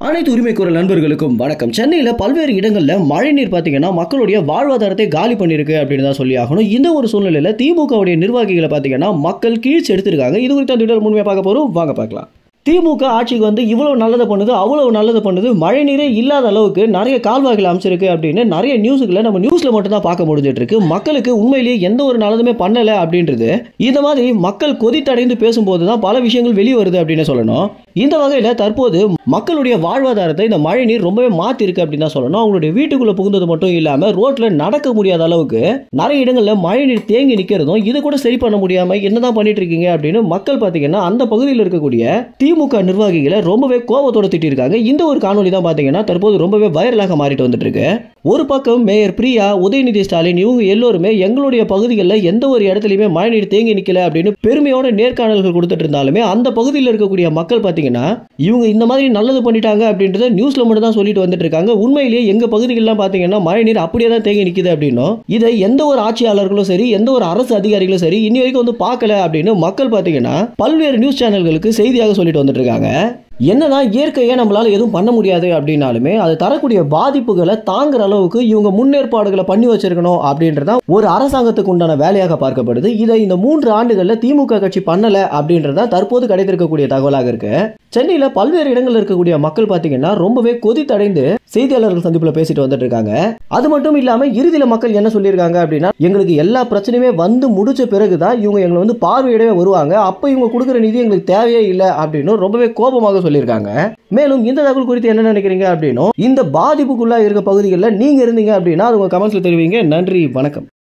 அனைத்து உரிமை குரல் நண்பர்களுக்கும் வணக்கம் சென்னையில் பல்வேறு இடங்களில் மழைநீர் பார்த்தீங்கன்னா மக்களுடைய வாழ்வாதாரத்தை காலி பண்ணியிருக்கு அப்படின்னு தான் சொல்லி ஆகணும் இந்த ஒரு சூழ்நிலையில் திமுகவுடைய நிர்வாகிகளை பார்த்தீங்கன்னா மக்கள் கீழ்ச்சி எடுத்திருக்காங்க இது குறித்து அந்த வீடியோ முழுமையாக பார்க்க போகிறோம் வாங்க பார்க்கலாம் திமுக ஆட்சிக்கு வந்து இவ்வளவு நல்லது பண்ணுது அவ்வளவு நல்லது பண்ணுது மழை நீரே இல்லாத அளவுக்கு நிறைய கால்வாய்கள் அமைச்சிருக்கு அப்படின்னு நிறைய நியூஸுகளை நம்ம நியூஸ்ல மட்டும் தான் பார்க்க முடிஞ்சிட்டு இருக்கு மக்களுக்கு உண்மையிலேயே எந்த ஒரு நல்லதுமே பண்ணல அப்படின்றது இந்த மாதிரி மக்கள் கொதித்தடைந்து பேசும்போது தான் பல விஷயங்கள் வெளியே வருது அப்படின்னு சொல்லணும் இந்த வகையில் தற்போது மக்களுடைய வாழ்வாதாரத்தை இந்த மழை நீர் ரொம்பவே மாத்தி இருக்கு அப்படின்னு தான் சொல்லணும் அவங்களுடைய வீட்டுக்குள்ள புகுந்தது மட்டும் இல்லாம ரோட்ல நடக்க முடியாத அளவுக்கு நிறைய இடங்கள்ல மழை நீர் தேங்கி நிக்கிறதும் இது கூட சரி பண்ண முடியாம என்னதான் பண்ணிட்டு இருக்கீங்க அப்படின்னு மக்கள் பாத்தீங்கன்னா அந்த பகுதியில் இருக்கக்கூடிய திமுக நிர்வாகிகளை ரொம்பவே கோபத்தோட திட்டிருக்காங்க இந்த ஒரு காணொலி தான் பாத்தீங்கன்னா தற்போது ரொம்பவே வைரலாக மாறிட்டு வந்துட்டு இருக்கு ஒரு பக்கம் மேயர் பிரியா உதயநிதி ஸ்டாலின் இவங்க எல்லோருமே எங்களுடைய பகுதிகளில் எந்த ஒரு இடத்துலையுமே மழைநீர் தேங்கி நிக்கல அப்படின்னு பெருமையோட நேர்காணல்கள் கொடுத்துட்டு இருந்தாலுமே அந்த பகுதியில் இருக்கக்கூடிய மக்கள் பாத்தீங்கன்னா இவங்க இந்த மாதிரி நல்லது பண்ணிட்டாங்க அப்படின்றத நியூஸ்ல மட்டும் தான் சொல்லிட்டு வந்துட்டு இருக்காங்க உண்மையிலேயே எங்க பகுதிகள்லாம் பாத்தீங்கன்னா மழைநீர் அப்படியே தான் தேங்கி நிக்குது அப்படின்னும் இதை எந்த ஒரு ஆட்சியாளர்களும் சரி எந்த ஒரு அரசு அதிகாரிகளும் சரி இன்னி வரைக்கும் வந்து பார்க்கல அப்படின்னு மக்கள் பாத்தீங்கன்னா பல்வேறு நியூஸ் சேனல்களுக்கு செய்தியாக சொல்லிட்டு வந்துட்டு இருக்காங்க என்னதான் இயற்கையை நம்மளால எதுவும் பண்ண முடியாது அப்படின்னாலுமே அது தரக்கூடிய பாதிப்புகளை தாங்குற அளவுக்கு இவங்க முன்னேற்பாடுகளை பண்ணி வச்சிருக்கணும் அப்படின்றதா ஒரு அரசாங்கத்துக்கு உண்டான வேலையாக பார்க்கப்படுது இதை இந்த மூன்று ஆண்டுகள்ல திமுக கட்சி பண்ணல அப்படின்றதா தற்போது கிடைத்திருக்கக்கூடிய தகவலாக இருக்கு சென்னையில பல்வேறு இடங்கள்ல இருக்கக்கூடிய மக்கள் பாத்தீங்கன்னா ரொம்பவே கொதித்தடைந்து செய்தியாளர்கள் சந்திப்புல பேசிட்டு வந்துட்டு இருக்காங்க அது மட்டும் இல்லாம இறுதியில மக்கள் என்ன சொல்லியிருக்காங்க அப்படின்னா எங்களுக்கு எல்லா பிரச்சனையுமே வந்து முடிச்ச பிறகுதான் இவங்க எங்களை வந்து பார்வையிடவே வருவாங்க அப்ப இவங்க கொடுக்குற நிதி எங்களுக்கு தேவையே இல்லை அப்படின்னு ரொம்பவே கோபமாக சொல்லியிருக்காங்க மேலும் இந்த தகவல் குறித்து என்ன நினைக்கிறீங்க அப்படின்னும் இந்த பாதிப்புக்குள்ளா இருக்க பகுதிகளில் நீங்க இருந்தீங்க அப்படின்னா அது உங்க கமெண்ட்ஸ்ல தெரிவிங்க நன்றி வணக்கம்